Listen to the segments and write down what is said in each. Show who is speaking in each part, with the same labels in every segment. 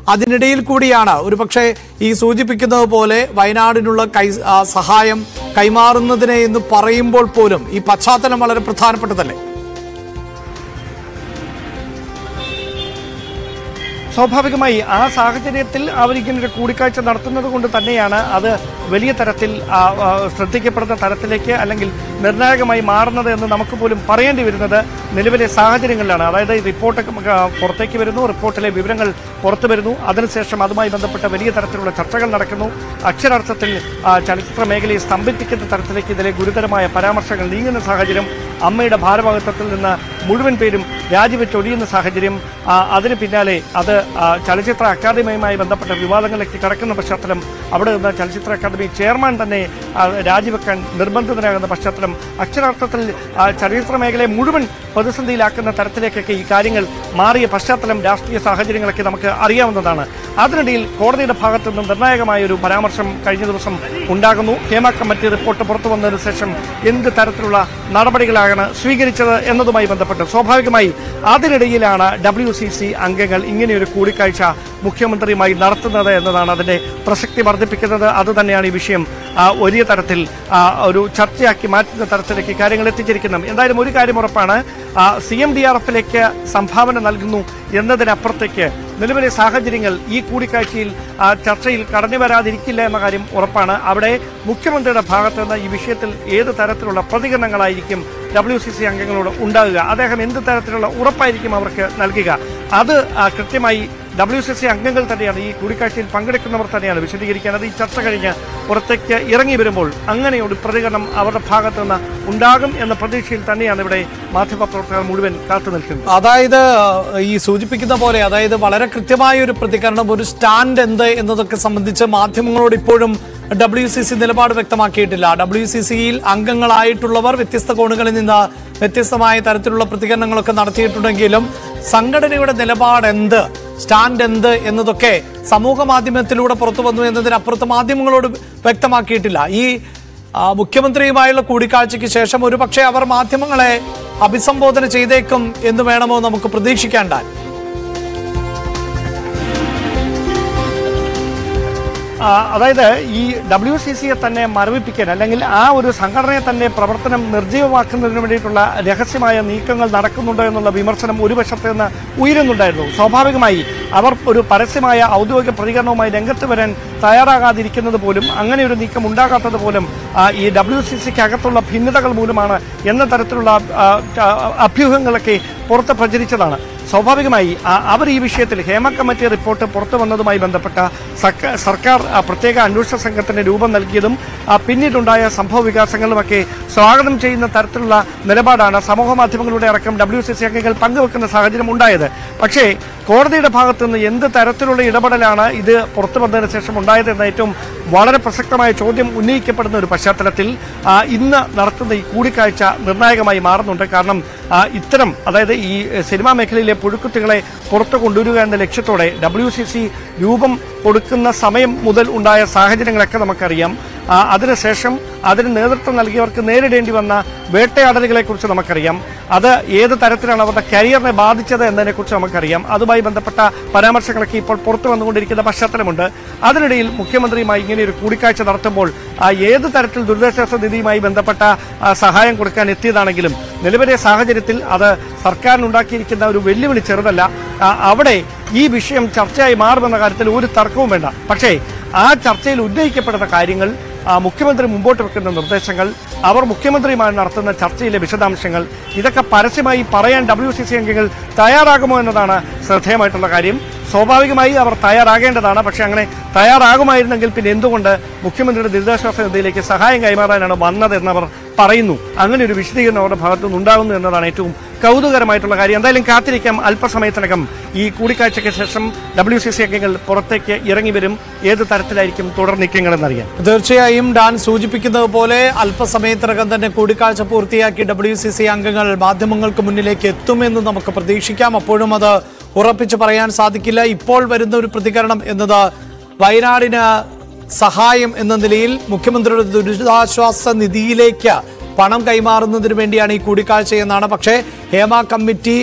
Speaker 1: അതിനിടയിൽ കൂടിയാണ് ഒരുപക്ഷെ ഈ സൂചിപ്പിക്കുന്നത് പോലെ വയനാടിനുള്ള കൈ ആ, സഹായം കൈമാറുന്നതിനെ എന്ന് പറയുമ്പോൾ പോലും ഈ പശ്ചാത്തലം വളരെ പ്രധാനപ്പെട്ടതല്ലേ
Speaker 2: സ്വാഭാവികമായി ആ സാഹചര്യത്തിൽ അവരിങ്ങനെ ഒരു കൂടിക്കാഴ്ച നടത്തുന്നത് കൊണ്ട് തന്നെയാണ് അത് വലിയ തരത്തിൽ ആ, ആ, ശ്രദ്ധിക്കപ്പെടുന്ന തരത്തിലേക്ക് അല്ലെങ്കിൽ നിർണായകമായി മാറുന്നത് എന്ന് നമുക്ക് പോലും പറയേണ്ടി വരുന്നത് നിലവിലെ സാഹചര്യങ്ങളിലാണ് അതായത് ഈ റിപ്പോർട്ട് ആ, പുറത്തേക്ക് വരുന്നു റിപ്പോർട്ടിലെ വിവരങ്ങൾ പുറത്തു വരുന്നു അതിനുശേഷം അതുമായി ബന്ധപ്പെട്ട വലിയ തരത്തിലുള്ള ചർച്ചകൾ നടക്കുന്നു അക്ഷരാർത്ഥത്തിൽ ആ, ചലച്ചിത്ര മേഖലയെ സ്തംഭിപ്പിക്കുന്ന തരത്തിലേക്ക് ഇതിലെ ഗുരുതരമായ പരാമർശങ്ങൾ നീങ്ങുന്ന സാഹചര്യം അമ്മയുടെ ഭാരവാഹിത്വത്തിൽ നിന്ന് മുഴുവൻ പേരും രാജിവെച്ചൊഴിയുന്ന സാഹചര്യം ആ, അതിന് പിന്നാലെ അത് ആ, ചലച്ചിത്ര അക്കാദമിയുമായി ബന്ധപ്പെട്ട വിവാദങ്ങളിലേക്ക് കടക്കുന്ന പശ്ചാത്തലം അവിടെ നിന്ന് ചലച്ചിത്ര അക്കാദമി ചെയർമാൻ തന്നെ ആ, രാജിവെക്കാൻ നിർബന്ധിതനാകുന്ന പശ്ചാത്തലം അക്ഷരാർത്ഥത്തിൽ ആ, ചലച്ചിത്ര മേഖലയെ മുഴുവൻ പ്രതിസന്ധിയിലാക്കുന്ന തരത്തിലേക്കൊക്കെ ഈ കാര്യങ്ങൾ മാറിയ പശ്ചാത്തലം രാഷ്ട്രീയ സാഹചര്യങ്ങളൊക്കെ നമുക്ക് അറിയാവുന്നതാണ് അതിനിടയിൽ കോടതിയുടെ ഭാഗത്തു നിന്ന് നിർണായകമായ ഒരു പരാമർശം കഴിഞ്ഞ ദിവസം ഉണ്ടാകുന്നു ഹേമ കമ്മിറ്റി റിപ്പോർട്ട് പുറത്തു വന്നതിന് ശേഷം എന്ത് തരത്തിലുള്ള നടപടികളാണ് സ്വീകരിച്ചത് എന്നതുമായി ബന്ധപ്പെട്ട് സ്വാഭാവികമായി അതിനിടയിലാണ് ഡബ്ല്യു സി സി അംഗങ്ങൾ ഇങ്ങനെയൊരു കൂടിക്കാഴ്ച മുഖ്യമന്ത്രിയുമായി നടത്തുന്നത് എന്നതാണ് അതിന്റെ പ്രസക്തി വർദ്ധിപ്പിക്കുന്നത് അതുതന്നെയാണ് ഈ വിഷയം ആ, വലിയ തരത്തിൽ ആ, ഒരു ചർച്ചയാക്കി മാറ്റുന്ന തരത്തിലേക്ക് കാര്യങ്ങൾ എത്തിച്ചിരിക്കുന്നത് എന്തായാലും ഒരു കാര്യം ഉറപ്പാണ് സി എം ഡി ആർ എഫിലേക്ക് സംഭാവന നൽകുന്നു എന്നതിനപ്പുറത്തേക്ക് നിലവിലെ സാഹചര്യങ്ങൾ ഈ കൂടിക്കാഴ്ചയിൽ ആ, ചർച്ചയിൽ കടന്നു വരാതിരിക്കില്ല എന്ന കാര്യം ഉറപ്പാണ് അവിടെ മുഖ്യമന്ത്രിയുടെ ഭാഗത്ത് നിന്ന് ഈ വിഷയത്തിൽ ഏത് തരത്തിലുള്ള പ്രതികരണങ്ങളായിരിക്കും ഡബ്ല്യു സി സി അംഗങ്ങളോട് ഉണ്ടാകുക അദ്ദേഹം എന്ത് തരത്തിലുള്ള ഉറപ്പായിരിക്കും അവർക്ക് നൽകുക അത് ആ, കൃത്യമായി ഡബ്ല്യു സി സി അംഗങ്ങൾ തന്നെയാണ് ഈ കൂടിക്കാഴ്ചയിൽ പങ്കെടുക്കുന്നവർ തന്നെയാണ് വിശദീകരിക്കേണ്ടത് ഈ ചർച്ച കഴിഞ്ഞ് പുറത്തേക്ക് ഇറങ്ങി വരുമ്പോൾ അങ്ങനെ ഒരു പ്രതികരണം അവരുടെ ഭാഗത്ത് നിന്ന് ഉണ്ടാകും എന്ന പ്രതീക്ഷയിൽ തന്നെയാണ് ഇവിടെ മാധ്യമപ്രവർത്തകർ മുഴുവൻ കാത്തു നിൽക്കുന്നത്
Speaker 1: അതായത് ഈ സൂചിപ്പിക്കുന്ന പോലെ അതായത് വളരെ കൃത്യമായ ഒരു പ്രതികരണം ഒരു സ്റ്റാൻഡ് എന്ത് എന്നതൊക്കെ സംബന്ധിച്ച് മാധ്യമങ്ങളോട് ഇപ്പോഴും ഡബ്ല്യു സി സി നിലപാട് വ്യക്തമാക്കിയിട്ടില്ല ഡബ്ല്യു സി സിയിൽ അംഗങ്ങളായിട്ടുള്ളവർ വ്യത്യസ്ത കോണുകളിൽ നിന്ന് വ്യത്യസ്തമായ തരത്തിലുള്ള പ്രതികരണങ്ങളൊക്കെ നടത്തിയിട്ടുണ്ടെങ്കിലും സംഘടനയുടെ നിലപാട് എന്ത് സ്റ്റാൻഡ് എന്ത് എന്നതൊക്കെ സമൂഹ മാധ്യമത്തിലൂടെ പുറത്തു വന്നു എന്നതിനപ്പുറത്ത് മാധ്യമങ്ങളോട് വ്യക്തമാക്കിയിട്ടില്ല ഈ ആ, മുഖ്യമന്ത്രിയുമായുള്ള കൂടിക്കാഴ്ചയ്ക്ക് ശേഷം ഒരുപക്ഷെ അവർ മാധ്യമങ്ങളെ അഭിസംബോധന ചെയ്തേക്കും എന്ന് വേണമോ നമുക്ക് പ്രതീക്ഷിക്കേണ്ടാൻ
Speaker 2: ആ, അതായത് ഈ ഡബ്ല്യു സി സിയെ തന്നെ മരവിപ്പിക്കാൻ അല്ലെങ്കിൽ ആ ഒരു സംഘടനയെ തന്നെ പ്രവർത്തനം നിർജ്ജീവമാക്കുന്നതിന് വേണ്ടിയിട്ടുള്ള രഹസ്യമായ നീക്കങ്ങൾ നടക്കുന്നുണ്ടോ എന്നുള്ള വിമർശനം ഒരു വശത്ത് നിന്ന് ഉയരുന്നുണ്ടായിരുന്നു സ്വാഭാവികമായി അവർ ഒരു പരസ്യമായ ഔദ്യോഗിക പ്രതികരണവുമായി രംഗത്ത് വരാൻ തയ്യാറാകാതിരിക്കുന്നത് പോലും അങ്ങനെ ഒരു നീക്കം ഉണ്ടാകാത്തത് പോലും ആ, ഈ ഡബ്ല്യു സി സിക്ക് അകത്തുള്ള ഭിന്നതകൾ മൂലമാണ് എന്ന തരത്തിലുള്ള ആ, ആ, അഭ്യൂഹങ്ങളൊക്കെ പുറത്ത് പ്രചരിച്ചതാണ് സ്വാഭാവികമായി ആ, അവർ ഈ വിഷയത്തിൽ ഹേമ കമ്മിറ്റി റിപ്പോർട്ട് പുറത്തു വന്നതുമായി ബന്ധപ്പെട്ട സർക്കാർ സർക്കാർ ആ, പ്രത്യേക അന്വേഷണ സംഘത്തിന് രൂപം നൽകിയതും ആ, പിന്നീടുണ്ടായ സംഭവ വികാസങ്ങളുമൊക്കെ സ്വാഗതം ചെയ്യുന്ന തരത്തിലുള്ള നിലപാടാണ് സമൂഹ മാധ്യമങ്ങളുടെ അടക്കം ഡബ്ല്യു സി സി അംഗങ്ങൾ പങ്കുവെക്കുന്ന സാഹചര്യം ഉണ്ടായത് പക്ഷേ കോടതിയുടെ ഭാഗത്തു നിന്ന് എന്ത് തരത്തിലുള്ള ഇടപെടലാണ് ഇത് പുറത്തു വന്നതിന് ശേഷം ഉണ്ടായത് എന്ന ഏറ്റവും വളരെ പ്രസക്തമായ ചോദ്യം ഉന്നയിക്കപ്പെടുന്ന ഒരു പശ്ചാത്തലത്തിൽ ആ, ഇന്ന് നടത്തുന്ന ഈ കൂടിക്കാഴ്ച നിർണായകമായി മാറുന്നുണ്ട് കാരണം ആ, ഇത്തരം അതായത് ഈ എഹ്, സിനിമാ മേഖലയിലെ പുഴുക്കുത്തുകളെ പുറത്തു കൊണ്ടുവരിക എന്ന ലക്ഷ്യത്തോടെ ഡബ്ല്യു സി സി രൂപം കൊടുക്കുന്ന സമയം മുതൽ ഉണ്ടായ സാഹചര്യങ്ങളൊക്കെ നമുക്കറിയാം ആ, അതിനുശേഷം അതിന് നേതൃത്വം നൽകിയവർക്ക് നേരിടേണ്ടി വന്ന വേട്ടയാടലുകളെക്കുറിച്ച് നമുക്കറിയാം അത് ഏത് തരത്തിലാണ് അവരുടെ കരിയറിനെ ബാധിച്ചത് എന്നതിനെക്കുറിച്ച് നമുക്കറിയാം അതുമായി ബന്ധപ്പെട്ട പരാമർശങ്ങളൊക്കെ ഇപ്പോൾ പുറത്തു വന്നുകൊണ്ടിരിക്കുന്ന പശ്ചാത്തലമുണ്ട് അതിനിടയിൽ മുഖ്യമന്ത്രിയുമായി ഇങ്ങനെ ഒരു കൂടിക്കാഴ്ച നടത്തുമ്പോൾ ആ, ഏത് തരത്തിൽ ദുരിതാശ്വാസ നിധിയുമായി ബന്ധപ്പെട്ട ആ, സഹായം കൊടുക്കാൻ എത്തിയതാണെങ്കിലും നിലവിലെ സാഹചര്യത്തിൽ അത് സർക്കാരിനുണ്ടാക്കിയിരിക്കുന്ന ഒരു വെല്ലുവിളി ചെറുതല്ല ആ, അവിടെ ഈ വിഷയം ചർച്ചയായി മാറുമെന്ന കാര്യത്തിൽ ഒരു തർക്കവും വേണ്ട പക്ഷേ ആ ചർച്ചയിൽ ഉന്നയിക്കപ്പെടുന്ന കാര്യങ്ങൾ ആ, മുഖ്യമന്ത്രി മുമ്പോട്ട് വെക്കുന്ന നിർദ്ദേശങ്ങൾ അവർ മുഖ്യമന്ത്രിയുമായി നടത്തുന്ന ചർച്ചയിലെ വിശദാംശങ്ങൾ ഇതൊക്കെ പരസ്യമായി പറയാൻ ഡബ്ല്യു സി സി അംഗങ്ങൾ തയ്യാറാകുമോ എന്നതാണ് ശ്രദ്ധേയമായിട്ടുള്ള കാര്യം സ്വാഭാവികമായി അവർ തയ്യാറാകേണ്ടതാണ് പക്ഷേ അങ്ങനെ തയ്യാറാകുമായിരുന്നെങ്കിൽ പിന്നെ എന്തുകൊണ്ട് മുഖ്യമന്ത്രിയുടെ ദുരിതാശ്വാസ നിധിയിലേക്ക് സഹായം കൈമാറാനാണ് വന്നതെന്ന് അവർ പറയുന്നു അങ്ങനെ ഒരു വിശദീകരണം അവരുടെ ഭാഗത്തുനിന്ന് ഉണ്ടാകുന്നു എന്നതാണ് ഏറ്റവും കൗതുകരമായിട്ടുള്ള കാര്യം എന്തായാലും കാത്തിരിക്കാം അല്പസമയത്തിനകം ഈ കൂടിക്കാഴ്ചയ്ക്ക് ശേഷം ഡബ്ല്യു സി സി അംഗങ്ങൾ പുറത്തേക്ക് ഇറങ്ങി വരും ഏത് തരത്തിലായിരിക്കും തുടർ നീക്കങ്ങളെന്നറിയാം
Speaker 1: തീർച്ചയായും ഡാൻ സൂചിപ്പിക്കുന്നത് പോലെ അല്പസമയത്തിനകം തന്നെ കൂടിക്കാഴ്ച പൂർത്തിയാക്കി ഡബ്ല്യു സി സി അംഗങ്ങൾ മാധ്യമങ്ങൾക്ക് മുന്നിലേക്ക് എത്തുമെന്ന് നമുക്ക് പ്രതീക്ഷിക്കാം അപ്പോഴും അത് ഉറപ്പിച്ച് പറയാൻ സാധിക്കില്ല ഇപ്പോൾ വരുന്ന ഒരു പ്രതികരണം എന്നത് വയനാടിന് സഹായം എന്ന നിലയിൽ മുഖ്യമന്ത്രിയുടെ ദുരിതാശ്വാസ നിധിയിലേക്ക് പണം കൈമാറുന്നതിന് വേണ്ടിയാണ് ഈ കൂടിക്കാഴ്ച എന്നാണ് പക്ഷേ ഹേമ കമ്മിറ്റി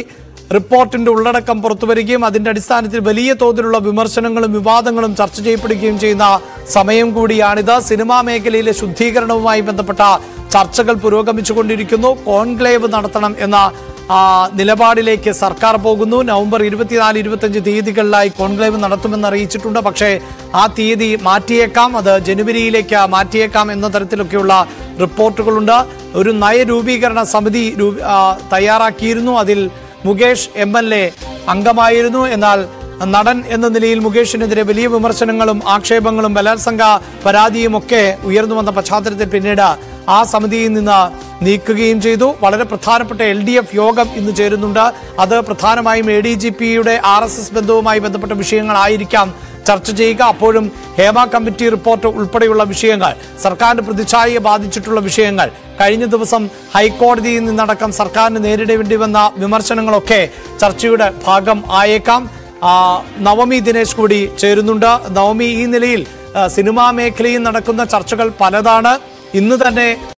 Speaker 1: റിപ്പോർട്ടിന്റെ ഉള്ളടക്കം പുറത്തുവരികയും അതിന്റെ അടിസ്ഥാനത്തിൽ വലിയ തോതിലുള്ള വിമർശനങ്ങളും വിവാദങ്ങളും ചർച്ച ചെയ്യപ്പെടുകയും ചെയ്യുന്ന സമയം കൂടിയാണിത് സിനിമാ മേഖലയിലെ ശുദ്ധീകരണവുമായി ബന്ധപ്പെട്ട ചർച്ചകൾ പുരോഗമിച്ചുകൊണ്ടിരിക്കുന്നു കോൺക്ലേവ് നടത്തണം എന്ന ആ, നിലപാടിലേക്ക് സർക്കാർ പോകുന്നു നവംബർ ഇരുപത്തിനാല് ഇരുപത്തഞ്ച് തീയതികളിലായി കോൺക്ലേവ് നടത്തുമെന്ന് അറിയിച്ചിട്ടുണ്ട് പക്ഷേ ആ തീയതി മാറ്റിയേക്കാം അത് ജനുവരിയിലേക്ക് മാറ്റിയേക്കാം എന്ന തരത്തിലൊക്കെയുള്ള റിപ്പോർട്ടുകളുണ്ട് ഒരു നയരൂപീകരണ സമിതി രൂപ- ആ, തയ്യാറാക്കിയിരുന്നു അതിൽ മുകേഷ് എം എൽ എ അംഗമായിരുന്നു എന്നാൽ നടൻ എന്ന നിലയിൽ മുകേഷിനെതിരെ വലിയ വിമർശനങ്ങളും ആക്ഷേപങ്ങളും ബലാത്സംഗ പരാതിയും ഒക്കെ ഉയർന്നു വന്ന പശ്ചാത്തലത്തിൽ പിന്നീട് ആ സമിതിയിൽ നിന്ന് നീക്കുകയും ചെയ്തു വളരെ പ്രധാനപ്പെട്ട എൽ ഡി എഫ് യോഗം ഇന്ന് ചേരുന്നുണ്ട് അത് പ്രധാനമായും എ ഡി ജി പിയുടെ ആർ എസ് എസ് ബന്ധവുമായി ബന്ധപ്പെട്ട വിഷയങ്ങളായിരിക്കാം ചർച്ച ചെയ്യുക അപ്പോഴും ഹേമ കമ്മിറ്റി റിപ്പോർട്ട് ഉൾപ്പെടെയുള്ള വിഷയങ്ങൾ സർക്കാരിന്റെ പ്രതിച്ഛായയെ ബാധിച്ചിട്ടുള്ള വിഷയങ്ങൾ കഴിഞ്ഞ ദിവസം ഹൈക്കോടതിയിൽ നിന്നടക്കം സർക്കാരിന് നേരിടേണ്ടി വന്ന വിമർശനങ്ങളൊക്കെ ചർച്ചയുടെ ഭാഗം ആയേക്കാം ആ, നവമി ദിനേശ് കൂടി ചേരുന്നുണ്ട് നവമി ഈ നിലയിൽ ആ, സിനിമാ മേഖലയിൽ നടക്കുന്ന ചർച്ചകൾ പലതാണ് ഇന്ന് തന്നെ